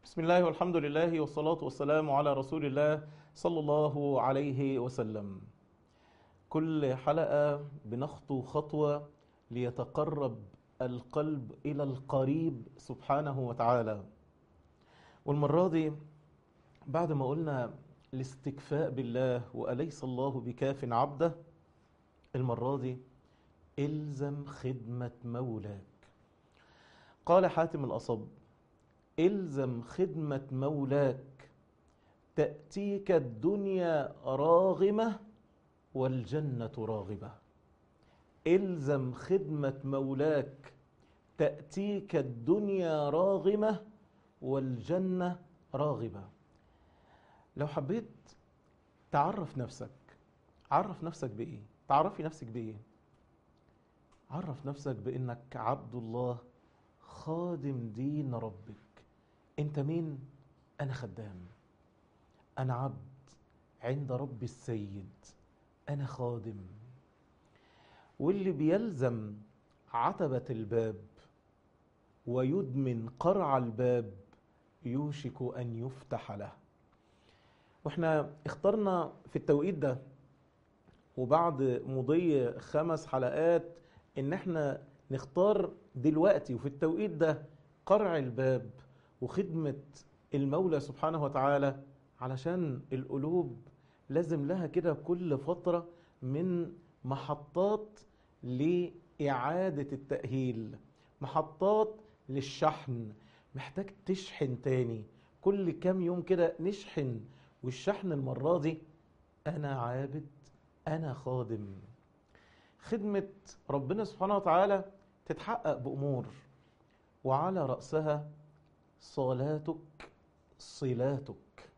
بسم الله والحمد لله والصلاة والسلام على رسول الله صلى الله عليه وسلم كل حلقة بنخطو خطوة ليتقرب القلب إلى القريب سبحانه وتعالى والمرة دي بعد ما قلنا الاستكفاء بالله وأليس الله بكاف عبده المرة دي إلزم خدمة مولاك قال حاتم الأصب إلزم خدمة مولاك تأتيك الدنيا راغمة والجنة راغبة إلزم خدمة مولاك تأتيك الدنيا راغمة والجنة راغبة لو حبيت تعرف نفسك عرف نفسك بإيه تعرفي نفسك بإيه عرف نفسك بإنك عبد الله خادم دين ربك انت مين انا خدام انا عبد عند رب السيد انا خادم واللي بيلزم عتبة الباب ويدمن قرع الباب يوشك ان يفتح له واحنا اخترنا في التوقيت ده وبعد مضي خمس حلقات ان احنا نختار دلوقتي وفي التوقيت ده قرع الباب وخدمة المولى سبحانه وتعالى علشان القلوب لازم لها كده كل فترة من محطات لإعادة التأهيل محطات للشحن محتاج تشحن تاني كل كام يوم كده نشحن والشحن المرة دي أنا عابد أنا خادم خدمة ربنا سبحانه وتعالى تتحقق بأمور وعلى رأسها صلاتك صلاتك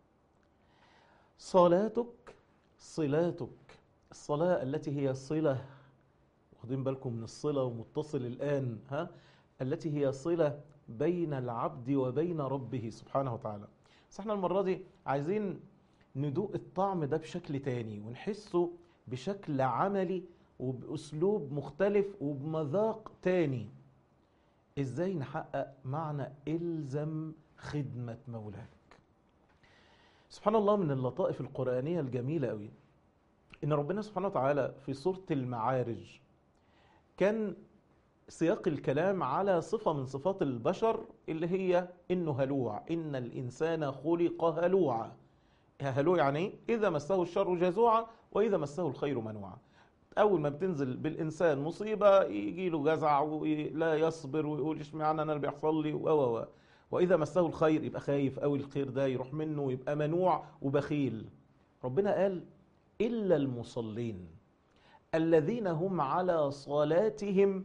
صلاتك صلاتك الصلاة التي هي صلة واخدين بالكم من الصلة ومتصل الآن ها التي هي صلة بين العبد وبين ربه سبحانه وتعالى بس احنا المرة دي عايزين ندوق الطعم ده بشكل تاني ونحسه بشكل عملي وبأسلوب مختلف وبمذاق تاني ازاي نحقق معنى الزم خدمة مولاك سبحان الله من اللطائف القرآنية الجميلة قوي ان ربنا سبحانه وتعالى في سورة المعارج كان سياق الكلام على صفة من صفات البشر اللي هي انه هلوع ان الانسان خلق هلوعا هلوع يعني ايه اذا مسه الشر جزوعا واذا مسه الخير منوعا اول ما بتنزل بالانسان مصيبه يجي له جزع ولا يصبر ويقول اشمعنى انا اللي بيحصل لي و و واذا مسه الخير يبقى خايف قوي الخير ده يروح منه ويبقى منوع وبخيل ربنا قال الا المصلين الذين هم على صلاتهم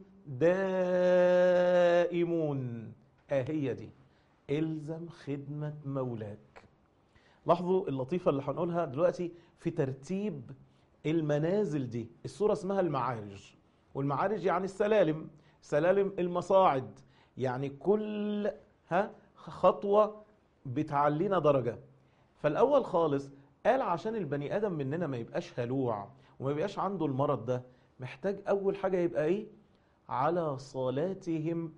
دائمون اه هي دي الزم خدمه مولاك لاحظوا اللطيفه اللي هنقولها دلوقتي في ترتيب المنازل دي السورة اسمها المعارج والمعارج يعني السلالم سلالم المصاعد يعني كل ها خطوة بتعلينا درجة فالأول خالص قال عشان البني آدم مننا ما يبقاش هلوع وما يبقاش عنده المرض ده محتاج أول حاجة يبقى إيه على صلاتهم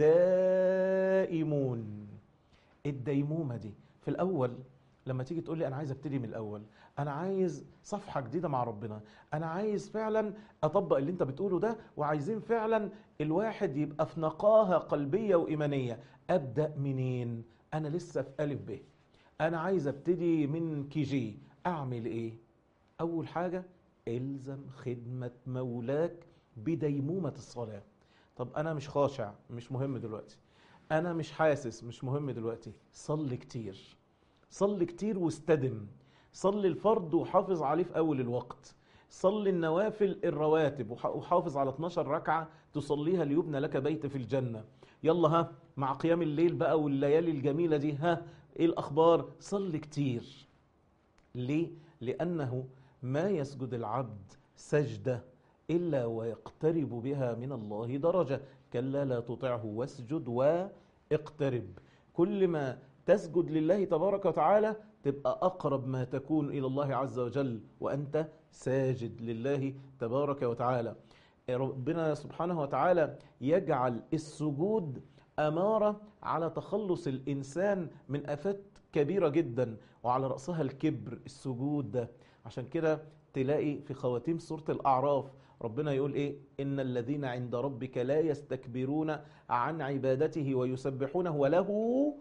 دائمون الديمومة دي في الأول لما تيجي تقول لي انا عايز ابتدي من الاول انا عايز صفحه جديده مع ربنا انا عايز فعلا اطبق اللي انت بتقوله ده وعايزين فعلا الواحد يبقى في نقاهه قلبيه وايمانيه ابدا منين انا لسه في الف ب انا عايز ابتدي من كي جي اعمل ايه اول حاجه الزم خدمه مولاك بديمومه الصلاه طب انا مش خاشع مش مهم دلوقتي انا مش حاسس مش مهم دلوقتي صلي كتير صلي كتير واستدم صلي الفرض وحافظ عليه في أول الوقت صلي النوافل الرواتب وحافظ على 12 ركعة تصليها ليبنى لك بيت في الجنة يلا ها مع قيام الليل بقى والليالي الجميلة دي ها ايه الأخبار صلي كتير ليه؟ لأنه ما يسجد العبد سجدة إلا ويقترب بها من الله درجة كلا لا تطعه واسجد واقترب كل ما تسجد لله تبارك وتعالى تبقى أقرب ما تكون إلى الله عز وجل وأنت ساجد لله تبارك وتعالى ربنا سبحانه وتعالى يجعل السجود أمارة على تخلص الإنسان من آفات كبيرة جدا وعلى رأسها الكبر السجود ده عشان كده تلاقي في خواتيم سورة الأعراف ربنا يقول إيه إن الذين عند ربك لا يستكبرون عن عبادته ويسبحونه وله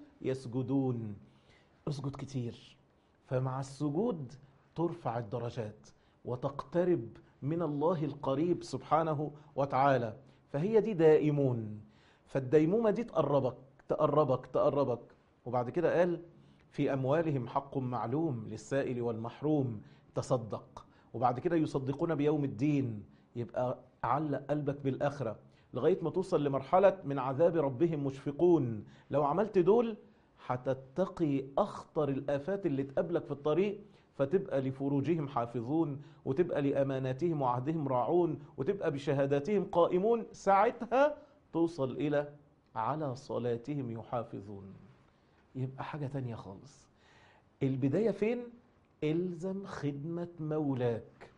يسجدون اسجد كتير فمع السجود ترفع الدرجات وتقترب من الله القريب سبحانه وتعالى فهي دي دائمون فالديمومة دي تقربك تقربك تقربك وبعد كده قال في أموالهم حق معلوم للسائل والمحروم تصدق وبعد كده يصدقون بيوم الدين يبقى علق قلبك بالآخرة لغاية ما توصل لمرحلة من عذاب ربهم مشفقون لو عملت دول هتتقي أخطر الآفات اللي تقابلك في الطريق فتبقى لفروجهم حافظون وتبقى لأماناتهم وعهدهم راعون وتبقى بشهاداتهم قائمون ساعتها توصل إلى على صلاتهم يحافظون يبقى حاجة تانية خالص البداية فين؟ الزم خدمة مولاك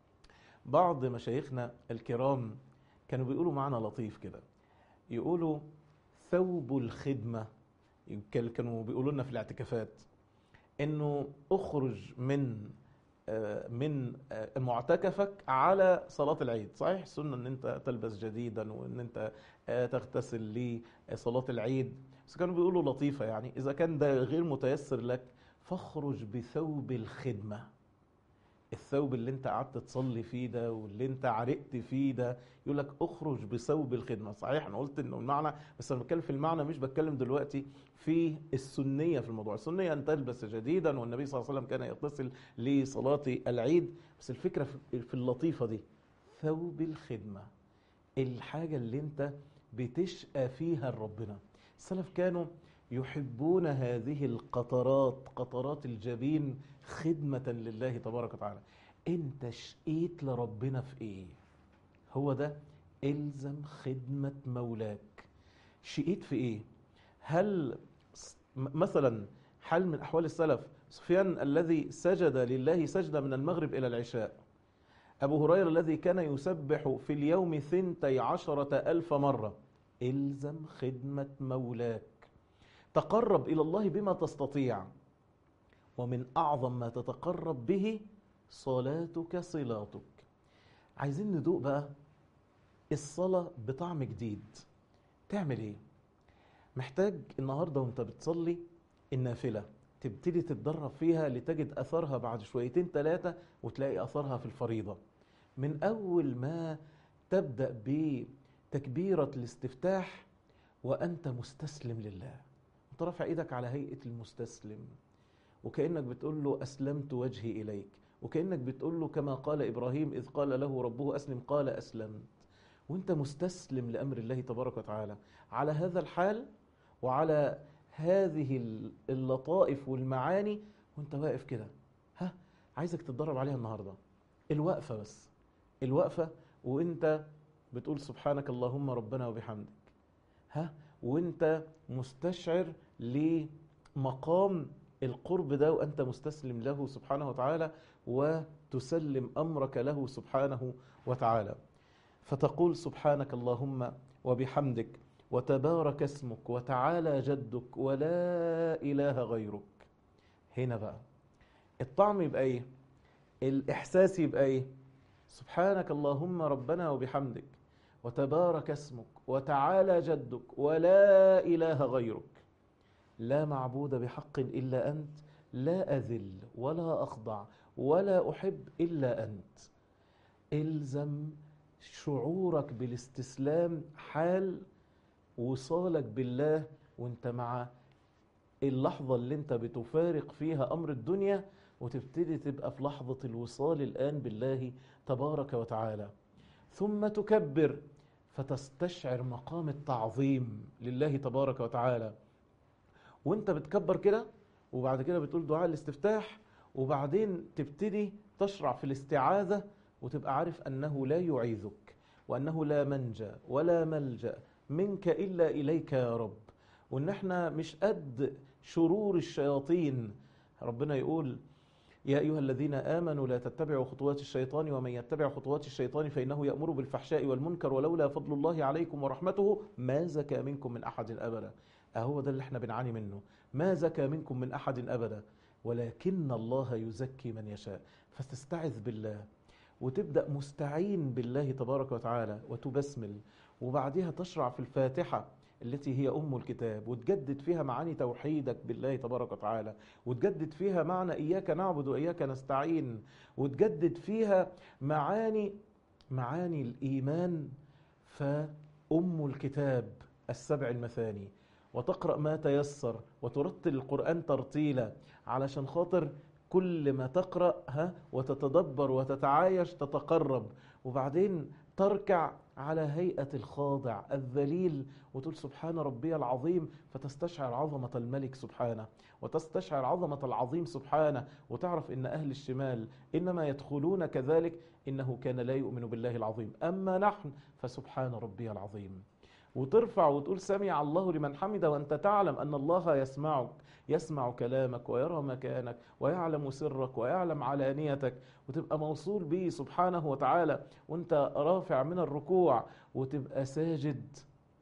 بعض مشايخنا الكرام كانوا بيقولوا معنا لطيف كده يقولوا ثوب الخدمة كانوا بيقولوا لنا في الاعتكافات انه اخرج من من معتكفك على صلاة العيد صحيح سنة ان انت تلبس جديدا وان انت تغتسل لصلاة العيد بس كانوا بيقولوا لطيفة يعني اذا كان ده غير متيسر لك فاخرج بثوب الخدمة الثوب اللي انت قعدت تصلي فيه ده واللي انت عرقت فيه ده يقول لك اخرج بثوب الخدمه صحيح انا قلت انه المعنى بس انا بتكلم في المعنى مش بتكلم دلوقتي في السنيه في الموضوع السنيه ان تلبس جديدا والنبي صلى الله عليه وسلم كان يتصل لصلاه العيد بس الفكره في اللطيفه دي ثوب الخدمه الحاجه اللي انت بتشقى فيها لربنا السلف كانوا يحبون هذه القطرات قطرات الجبين خدمة لله تبارك وتعالى انت شقيت لربنا في ايه هو ده الزم خدمة مولاك شقيت في ايه هل مثلا حال من احوال السلف سفيان الذي سجد لله سجدة من المغرب الى العشاء ابو هريرة الذي كان يسبح في اليوم ثنتي عشرة الف مرة الزم خدمة مولاك تقرب الى الله بما تستطيع ومن اعظم ما تتقرب به صلاتك صلاتك عايزين ندوق بقى الصلاه بطعم جديد تعمل ايه محتاج النهارده وانت بتصلي النافله تبتدي تتدرب فيها لتجد اثرها بعد شويتين ثلاثه وتلاقي اثرها في الفريضه من اول ما تبدا بتكبيره الاستفتاح وانت مستسلم لله انت رافع ايدك على هيئه المستسلم وكانك بتقول له اسلمت وجهي اليك وكانك بتقول له كما قال ابراهيم اذ قال له ربه اسلم قال اسلمت وانت مستسلم لامر الله تبارك وتعالى على هذا الحال وعلى هذه اللطائف والمعاني وانت واقف كده ها عايزك تتدرب عليها النهارده الوقفه بس الوقفه وانت بتقول سبحانك اللهم ربنا وبحمدك ها وانت مستشعر لمقام القرب ده وانت مستسلم له سبحانه وتعالى وتسلم امرك له سبحانه وتعالى فتقول سبحانك اللهم وبحمدك وتبارك اسمك وتعالى جدك ولا اله غيرك هنا بقى الطعم يبقى ايه الاحساس يبقى ايه سبحانك اللهم ربنا وبحمدك وتبارك اسمك وتعالى جدك ولا اله غيرك لا معبود بحق الا انت لا اذل ولا اخضع ولا احب الا انت الزم شعورك بالاستسلام حال وصالك بالله وانت مع اللحظه اللي انت بتفارق فيها امر الدنيا وتبتدي تبقى في لحظه الوصال الان بالله تبارك وتعالى ثم تكبر فتستشعر مقام التعظيم لله تبارك وتعالى وانت بتكبر كده وبعد كده بتقول دعاء الاستفتاح وبعدين تبتدي تشرع في الاستعاذة وتبقى عارف أنه لا يعيذك وأنه لا منجى ولا ملجأ منك إلا إليك يا رب وإن احنا مش قد شرور الشياطين ربنا يقول يا أيها الذين آمنوا لا تتبعوا خطوات الشيطان ومن يتبع خطوات الشيطان فإنه يأمر بالفحشاء والمنكر ولولا فضل الله عليكم ورحمته ما زكى منكم من أحد أبدا أهو ده اللي احنا بنعاني منه ما زكى منكم من أحد أبدا ولكن الله يزكي من يشاء فتستعذ بالله وتبدأ مستعين بالله تبارك وتعالى وتبسمل وبعدها تشرع في الفاتحة التي هي أم الكتاب وتجدد فيها معاني توحيدك بالله تبارك وتعالى وتجدد فيها معنى إياك نعبد وإياك نستعين وتجدد فيها معاني معاني الإيمان فأم الكتاب السبع المثاني وتقرأ ما تيسر وترتل القرآن ترتيلا علشان خاطر كل ما تقرأ ها وتتدبر وتتعايش تتقرب وبعدين تركع على هيئة الخاضع الذليل وتقول سبحان ربي العظيم فتستشعر عظمة الملك سبحانه وتستشعر عظمة العظيم سبحانه وتعرف إن أهل الشمال إنما يدخلون كذلك إنه كان لا يؤمن بالله العظيم أما نحن فسبحان ربي العظيم وترفع وتقول سمع الله لمن حمد وانت تعلم ان الله يسمعك يسمع كلامك ويرى مكانك ويعلم سرك ويعلم علانيتك وتبقى موصول به سبحانه وتعالى وانت رافع من الركوع وتبقى ساجد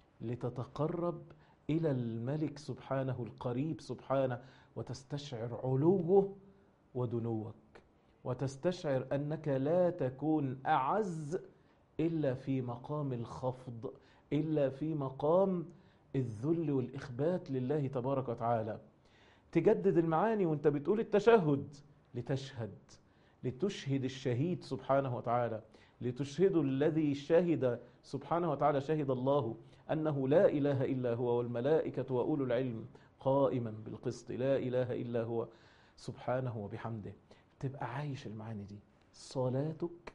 لتتقرب الى الملك سبحانه القريب سبحانه وتستشعر علوه ودنوك وتستشعر انك لا تكون اعز الا في مقام الخفض الا في مقام الذل والاخبات لله تبارك وتعالى تجدد المعاني وانت بتقول التشهد لتشهد لتشهد الشهيد سبحانه وتعالى لتشهد الذي شهد سبحانه وتعالى شهد الله انه لا اله الا هو والملائكه واولو العلم قائما بالقسط لا اله الا هو سبحانه وبحمده تبقى عايش المعاني دي صلاتك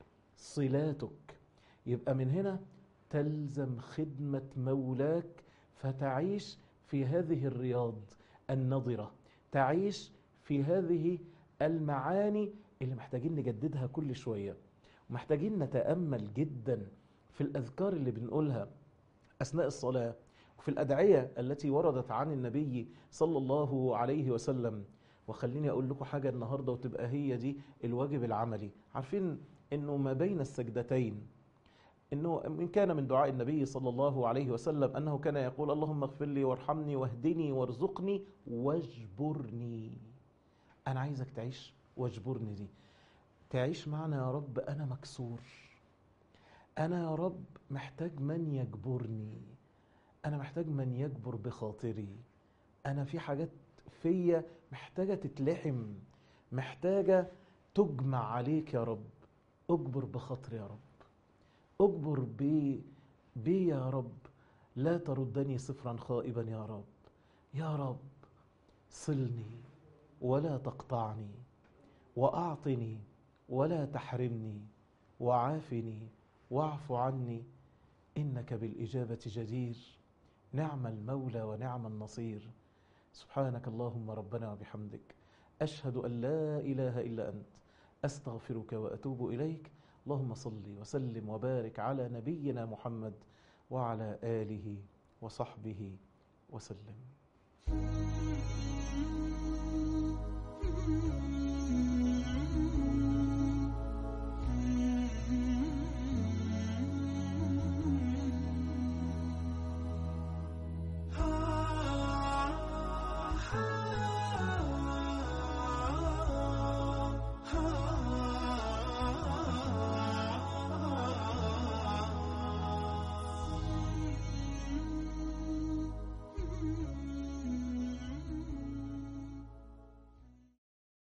صلاتك يبقى من هنا تلزم خدمة مولاك فتعيش في هذه الرياض النضرة تعيش في هذه المعاني اللي محتاجين نجددها كل شوية ومحتاجين نتأمل جدا في الأذكار اللي بنقولها أثناء الصلاة وفي الأدعية التي وردت عن النبي صلى الله عليه وسلم وخليني أقول لكم حاجة النهاردة وتبقى هي دي الواجب العملي عارفين أنه ما بين السجدتين انه ان كان من دعاء النبي صلى الله عليه وسلم انه كان يقول اللهم اغفر لي وارحمني واهدني وارزقني واجبرني انا عايزك تعيش واجبرني دي تعيش معنا يا رب انا مكسور انا يا رب محتاج من يجبرني انا محتاج من يجبر بخاطري انا في حاجات فيا محتاجه تتلحم محتاجه تجمع عليك يا رب اجبر بخاطري يا رب اجبر بي بي يا رب لا تردني صفرا خائبا يا رب يا رب صلني ولا تقطعني واعطني ولا تحرمني وعافني واعف عني انك بالاجابه جدير نعم المولى ونعم النصير سبحانك اللهم ربنا وبحمدك اشهد ان لا اله الا انت استغفرك واتوب اليك اللهم صل وسلم وبارك على نبينا محمد وعلى اله وصحبه وسلم